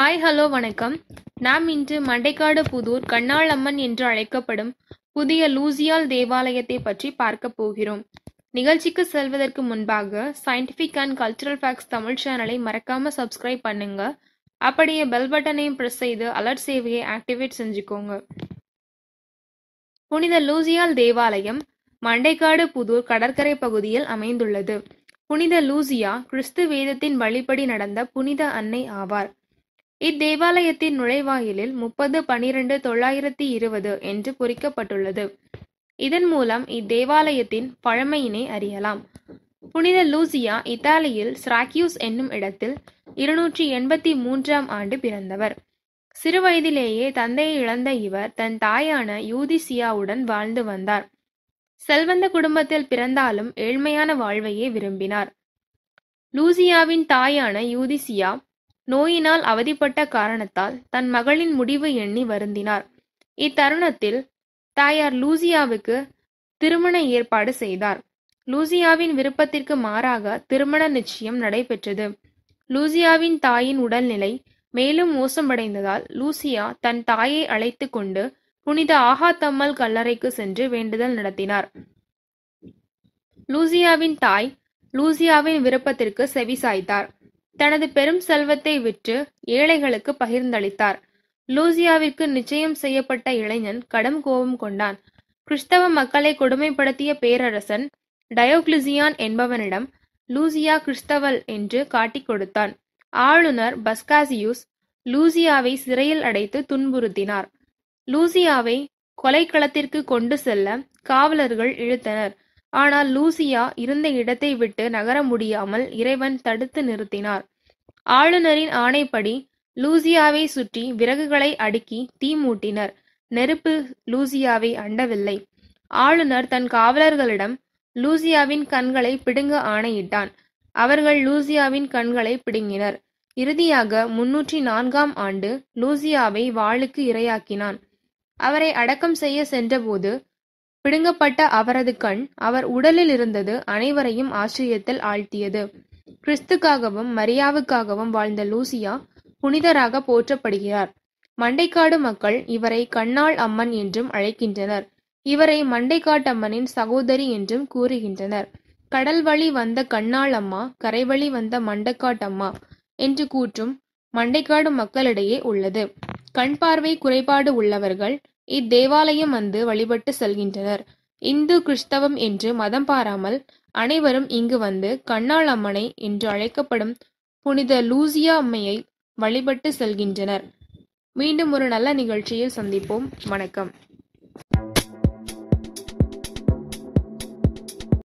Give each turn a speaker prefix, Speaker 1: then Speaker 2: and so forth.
Speaker 1: hi hello வணக்கம் நாம் இன்று மண்டைக்காடு புதூர் கண்ணாளம்மன் என்று அழைக்கப்படும் புதிய லூசியால் தேவாலயத்தை பற்றி பார்க்க போகிறோம் நிகழ்ச்சிக்கு செல்வதற்கு முன்பாக scientific and cultural facts Tamil சேனலை மறக்காம சப்ஸ்கிரைப் பண்ணுங்க அப்படியே பெல் பட்டனையும் ப்ரெஸ் செய்து அலர்ட் சேவையை ஆக்டிவேட் செஞ்சுக்கோங்க புனித லூசியால் தேவாலயம் மண்டைக்காடு புதூர் கடற்கரை பகுதியில் அமைந்துள்ளது புனித லூசியா கிறிஸ்து வேதத்தின் வழிபடி நடந்த புனித அன்னை ஆவார் இத்தேவாலயத்தின் நுழைவாயிலில் முப்பது பனிரெண்டு தொள்ளாயிரத்தி இருபது என்று பொறிக்கப்பட்டுள்ளது இதன் மூலம் இத்தேவாலயத்தின் பழமையினை அறியலாம் புனித லூசியா இத்தாலியில் ஸ்ராக்கியூஸ் என்னும் இடத்தில் இருநூற்றி எண்பத்தி மூன்றாம் ஆண்டு பிறந்தவர் சிறுவயதிலேயே தந்தையை இழந்த இவர் தன் தாயான யூதிசியாவுடன் வாழ்ந்து வந்தார் செல்வந்த குடும்பத்தில் பிறந்தாலும் ஏழ்மையான வாழ்வையே விரும்பினார் லூசியாவின் தாயான யூதிசியா நோயினால் அவதிப்பட்ட காரணத்தால் தன் மகளின் முடிவு எண்ணி வருந்தினார் இத்தருணத்தில் தாயார் லூசியாவுக்கு திருமண ஏற்பாடு செய்தார் லூசியாவின் விருப்பத்திற்கு மாறாக திருமண நிச்சயம் நடைபெற்றது லூசியாவின் தாயின் உடல்நிலை மேலும் மோசமடைந்ததால் லூசியா தன் தாயை அழைத்து கொண்டு புனித ஆகாத்தம்மல் கல்லறைக்கு சென்று வேண்டுதல் நடத்தினார் லூசியாவின் தாய் லூசியாவின் விருப்பத்திற்கு செவிசாய்த்தார் தனது பெரும் செல்வத்தை விற்று ஏழைகளுக்கு பகிர்ந்தளித்தார் லூசியாவிற்கு நிச்சயம் செய்யப்பட்ட இளைஞன் கடும் கோபம் கொண்டான் கிறிஸ்தவ மக்களை கொடுமைப்படுத்திய பேரரசன் டயோக்ளிசியான் என்பவனிடம் லூசியா கிறிஸ்தவல் என்று காட்டிக் கொடுத்தான் ஆளுநர் பஸ்காசியூஸ் லூசியாவை சிறையில் அடைத்து துன்புறுத்தினார் லூசியாவை கொலைக்களத்திற்கு கொண்டு செல்ல காவலர்கள் இழுத்தனர் ஆனால் லூசியா இருந்த இடத்தை விட்டு நகர முடியாமல் இறைவன் தடுத்து நிறுத்தினார் ஆளுநரின் ஆணைப்படி லூசியாவை சுற்றி விறகுகளை அடுக்கி தீ மூட்டினர் நெருப்பு லூசியாவை அண்டவில்லை ஆளுநர் தன் காவலர்களிடம் லூசியாவின் கண்களை பிடுங்க ஆணையிட்டான் அவர்கள் லூசியாவின் கண்களை பிடுங்கினர் இறுதியாக முன்னூற்றி நான்காம் ஆண்டு லூசியாவை வாளுக்கு இரையாக்கினான் அவரை அடக்கம் செய்ய சென்றபோது பிடுங்கப்பட்ட அவரது கண் அவர் உடலில் இருந்தது அனைவரையும் ஆச்சரியத்தில் ஆழ்த்தியது கிறிஸ்துக்காகவும் மரியாவுக்காகவும் வாழ்ந்த லூசியா புனிதராக போற்றப்படுகிறார் மண்டைக்காடு மக்கள் இவரை கண்ணாள் அம்மன் என்றும் அழைக்கின்றனர் இவரை மண்டைக்காட்டம்மனின் சகோதரி என்றும் கூறுகின்றனர் கடல் வழி வந்த கண்ணாள் அம்மா கரைவழி வந்த மண்டைக்காட்டம்மா என்று கூற்றும் மண்டைக்காடு மக்களிடையே உள்ளது கண் பார்வை குறைபாடு உள்ளவர்கள் இத்தேவாலயம் வந்து வழிபட்டு செல்கின்றனர் இந்து கிறிஸ்தவம் என்று மதம் பாராமல் அனைவரும் இங்கு வந்து கண்ணாள் அம்மனை என்று அழைக்கப்படும் புனித லூசியா அம்மையை வழிபட்டு செல்கின்றனர் மீண்டும் ஒரு நல்ல நிகழ்ச்சியில் சந்திப்போம் வணக்கம்